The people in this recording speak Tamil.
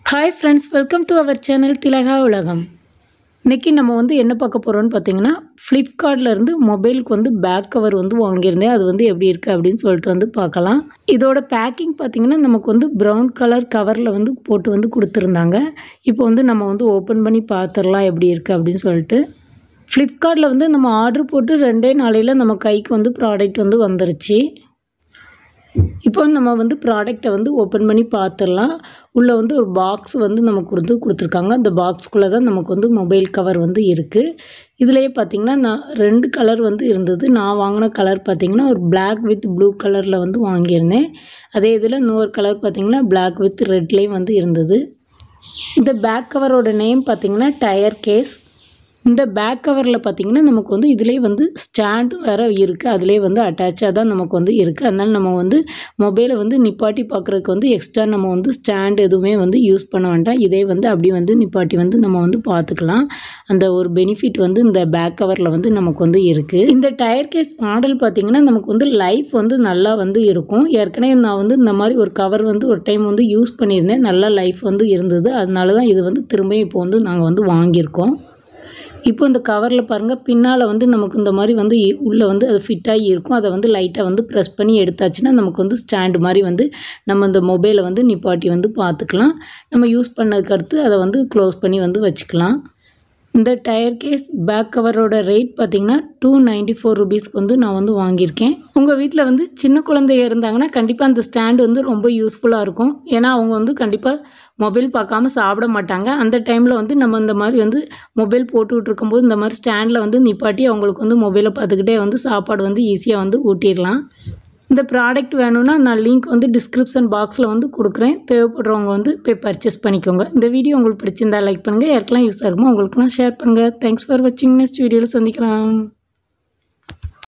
hi friends welcome to our channel Thilaga உலகம் இன்றைக்கி நம்ம வந்து என்ன பார்க்க போகிறோம்னு பார்த்தீங்கன்னா ஃப்ளிப்கார்ட்ல இருந்து மொபைலுக்கு வந்து பேக் கவர் வந்து வாங்கியிருந்தேன் அது வந்து எப்படி இருக்குது அப்படின்னு சொல்லிட்டு வந்து பார்க்கலாம் இதோட பேக்கிங் பார்த்தீங்கன்னா நமக்கு வந்து ப்ரௌன் கலர் கவரில் வந்து போட்டு வந்து கொடுத்துருந்தாங்க இப்போ வந்து நம்ம வந்து ஓப்பன் பண்ணி பார்த்துடலாம் எப்படி இருக்குது அப்படின்னு சொல்லிட்டு ஃப்ளிப்கார்ட்டில் வந்து நம்ம ஆர்டர் போட்டு ரெண்டே நாளையில் நம்ம கைக்கு வந்து ப்ராடக்ட் வந்து வந்துருச்சு இப்போ நம்ம வந்து ப்ராடக்டை வந்து ஓப்பன் பண்ணி பார்த்துடலாம் உள்ளே வந்து ஒரு பாக்ஸ் வந்து நமக்கு வந்து கொடுத்துருக்காங்க அந்த பாக்ஸ்குள்ளே தான் நமக்கு வந்து மொபைல் கவர் வந்து இருக்குது இதுலேயே பார்த்தீங்கன்னா நான் ரெண்டு கலர் வந்து இருந்தது நான் வாங்கின கலர் பார்த்தீங்கன்னா ஒரு Black வித் ப்ளூ கலரில் வந்து வாங்கியிருந்தேன் அதே இதில் இன்னொரு கலர் பார்த்தீங்கன்னா Black வித் ரெட்லேயும் வந்து இருந்தது இந்த பேக் கவரோட நேம் பார்த்தீங்கன்னா டயர் கேஸ் இந்த பேக் கவரில் பார்த்தீங்கன்னா நமக்கு வந்து இதுலேயே வந்து ஸ்டாண்டு வேறு இருக்குது அதுலேயே வந்து அட்டாச்சாக தான் நமக்கு வந்து இருக்குது அதனால் நம்ம வந்து மொபைலை வந்து நிப்பாட்டி பார்க்குறதுக்கு வந்து எக்ஸ்ட்ரா நம்ம வந்து ஸ்டாண்ட் எதுவுமே வந்து யூஸ் பண்ண வேண்டாம் இதே வந்து அப்படி வந்து நிப்பாட்டி வந்து நம்ம வந்து பார்த்துக்கலாம் அந்த ஒரு பெனிஃபிட் வந்து இந்த பேக் கவரில் வந்து நமக்கு வந்து இருக்குது இந்த டயர் கேஸ் மாடல் பார்த்தீங்கன்னா நமக்கு வந்து லைஃப் வந்து நல்லா வந்து இருக்கும் ஏற்கனவே நான் வந்து இந்த மாதிரி ஒரு கவர் வந்து ஒரு டைம் வந்து யூஸ் பண்ணியிருந்தேன் நல்லா லைஃப் வந்து இருந்தது அதனால தான் இது வந்து திரும்ப இப்போ வந்து நாங்கள் வந்து வாங்கியிருக்கோம் இப்போ இந்த கவரில் பாருங்கள் பின்னால் வந்து நமக்கு இந்த மாதிரி வந்து இ- உள்ளே வந்து அது ஃபிட்டாகி இருக்கும் அதை வந்து லைட்டாக வந்து ப்ரெஸ் பண்ணி எடுத்தாச்சுன்னா நமக்கு வந்து ஸ்டாண்டு மாதிரி வந்து நம்ம இந்த மொபைலை வந்து நிப்பாட்டி வந்து பார்த்துக்கலாம் நம்ம யூஸ் பண்ணதுக்கு அடுத்து அதை வந்து க்ளோஸ் பண்ணி வந்து வச்சுக்கலாம் இந்த டயர் கேஸ் பேக் கவரோட ரேட் பார்த்தீங்கன்னா டூ நைன்டி ஃபோர் ருபீஸ்க்கு வந்து நான் வந்து வாங்கியிருக்கேன் உங்கள் வீட்டில் வந்து சின்ன குழந்தைங்க இருந்தாங்கன்னா கண்டிப்பாக அந்த ஸ்டாண்டு வந்து ரொம்ப யூஸ்ஃபுல்லாக இருக்கும் ஏன்னா அவங்க வந்து கண்டிப்பாக மொபைல் பார்க்காம சாப்பிட மாட்டாங்க அந்த டைமில் வந்து நம்ம இந்த மாதிரி வந்து மொபைல் போட்டுக்கிட்டு இருக்கும்போது இந்த மாதிரி ஸ்டாண்டில் வந்து நிப்பாட்டி அவங்களுக்கு வந்து மொபைலை பார்த்துக்கிட்டே வந்து சாப்பாடு வந்து ஈஸியாக வந்து ஊட்டிடலாம் இந்த ப்ராடக்ட் வேணும்னா நான் லிங்க் வந்து டிஸ்கிரிப்ஷன் பாக்ஸில் வந்து கொடுக்குறேன் தேவைப்படுறவங்க வந்து போய் பர்ச்சேஸ் பண்ணிக்கோங்க இந்த வீடியோ உங்களுக்கு பிடிச்சிருந்தா லைக் பண்ணுங்கள் யாருக்கெல்லாம் யூஸ் ஆகுமோ உங்களுக்கு நான் ஷேர் பண்ணுங்கள் தேங்க்ஸ் ஃபார் வாட்சிங் நெக்ஸ்ட் வீடியோவில் சந்திக்கலாம்